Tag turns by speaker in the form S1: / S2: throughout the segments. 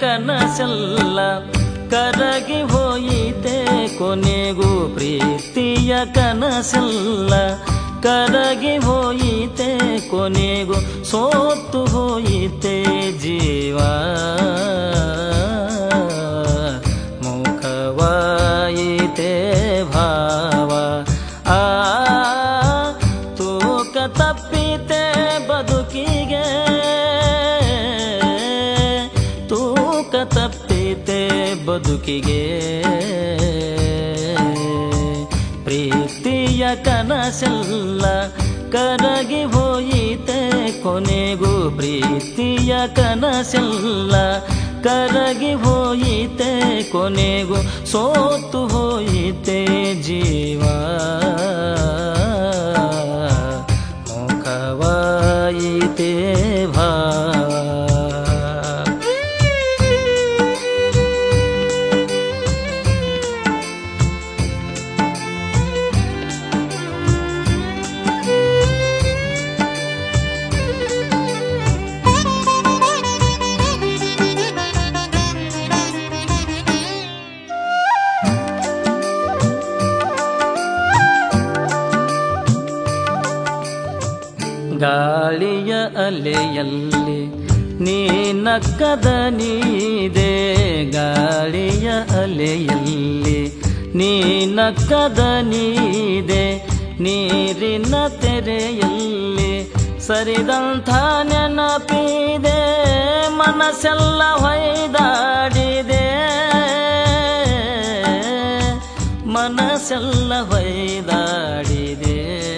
S1: ಕನಸೆಲ್ಲ ಕರಗಿ ಹೋಯಿತೆ ಕೊನೆಗೂ ಪ್ರೀತಿಯ ಕನಸೆಲ್ಲ ಕರಗಿ ಹೋಯಿತೆ ಕೊನೆಗೂ ಸೋತು ಹೋಯಿತೆ ಜೀವ ಮುಖವಾಯಿತೆ ಭಾವ ಆ ತೂಕ ತಪ್ಪಿತೆ ಬದುಕಿಗೆ ತೂಕ ತಪ್ಪಿತೆ ಬದುಕಿಗೆ ಪ್ರೀತಿಯ ಕನಸೆಲ್ಲ ಕರಗಿ ಹೋಯಿತೆ ಕೊನೆಗೂ ಪ್ರೀತಿಯ ಕನಸೆಲ್ಲ ಕರಗಿ ಹೋಯಿತೆ ಕೊನೆಗೂ ಸೋತು ಹೋಯಿತೆ ಜೀವ ಮುಖವಾಯಿತೆ ಭಾವ ಗಾಳಿಯ ಅಲೆಯಲ್ಲಿ ನೀನಕ್ಕದ ನೀದೆ ಗಾಳಿಯ ಅಲೆಯಲ್ಲಿ ನೀನಕ್ಕದ ನೀದೆ ನೀರಿನ ತೆರೆಯಲ್ಲಿ ಸರಿದಂಥ ನೆನಪಿದೆ ಮನಸ್ಸೆಲ್ಲ ಹೊಯ್ದಾಡಿದೆ ಮನಸ್ಸೆಲ್ಲ ಹೊಯ್ದಾಡಿದೆ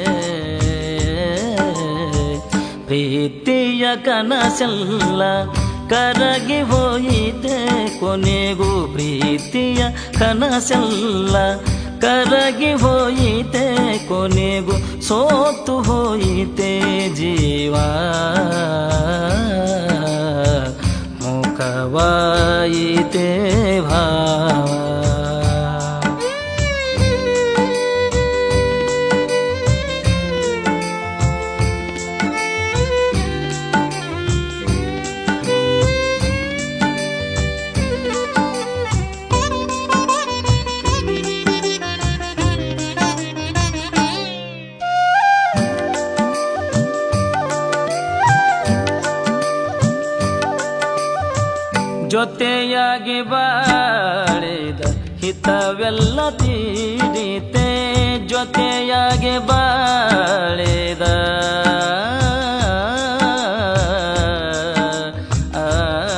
S1: ಪ್ರೀತಿಯ ಕನಸೆಲ್ಲ ಕರಗಿ ಹೋಯಿತೆ ಕೊನೆಗೂ ಪ್ರೀತಿಯ ಕನಸೆಲ್ಲ ಕರಗಿ ಹೋಯಿತೆ ಕೊನೆಗೂ ಸೋತು ಹೋಯಿತೆ ಜೀವ ಮುಖವಾಯಿತೆ ಭಾವ ಜೊತೆಯಾಗಿ ಬಾಳಿದ ಹಿತವೆಲ್ಲ ತೀರಿತೆ ಜೊತೆಯಾಗಿ ಬಾಳಿದ ಆ,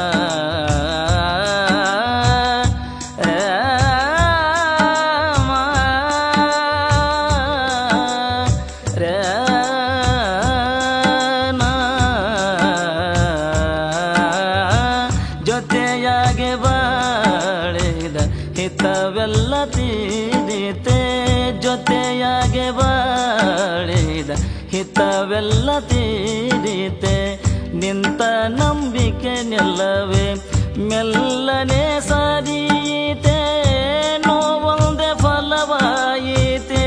S1: ಜೊತೆಯಾಗಿ ಬಾಳಿದ ಹಿತವೆಲ್ಲ ತೀರಿತೆ ಜೊತೆಯಾಗಿ ಬಾಳಿದ ಹಿತವೆಲ್ಲ ತೀರಿತೆ ನಿಂತ ನಂಬಿಕೆ ನೆಲ್ಲವೇ ಮೆಲ್ಲನೆ ಸರಿಯಿತೆ ನೋವೊಂದೆ ಫಲವಾಯಿತೆ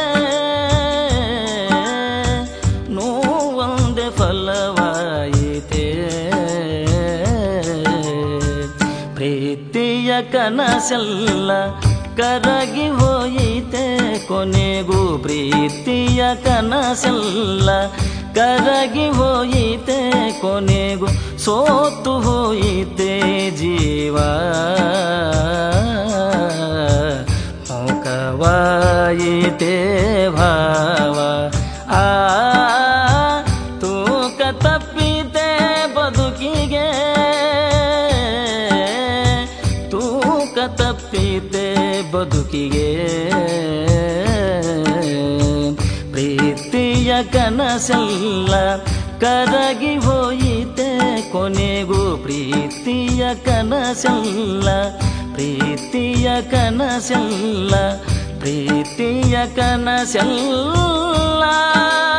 S1: ನೋವೊಂದೆ ಫಲವಾಯಿತೆ ಪ್ರೀತಿಯ ಕನಸೆಲ್ಲ ಕರಗಿ ಹೋಯಿತೆ ಕೊನೆಗೂ ಪ್ರೀತಿಯ ಕನಸೆಲ್ಲ ಕರಗಿ ಹೋಯಿತೆ ಕೊನೆಗೂ ಸೋತು ಹೋಯಿತೆ ಜೀವ ಮುಖವಾಯಿತೆ ಭಾವ ಆ ತೂಕ ತಪ್ಪಿತೆ ಬದುಕಿಗೆ ತೂಕ ತಪ್ಪಿತೆ ಬದುಕಿಗೆ ಪ್ರೀತಿಯ ಕನಸೆಲ್ಲ ಕರಗಿ ಹೋಯಿತೆ ಕೊನೆಗೂ ಪ್ರೀತಿಯ ಕನಸೆಲ್ಲ ಪ್ರೀತಿಯ ಕನಸೆಲ್ಲ ಪ್ರೀತಿಯ ಕನಸೆಲ್ಲ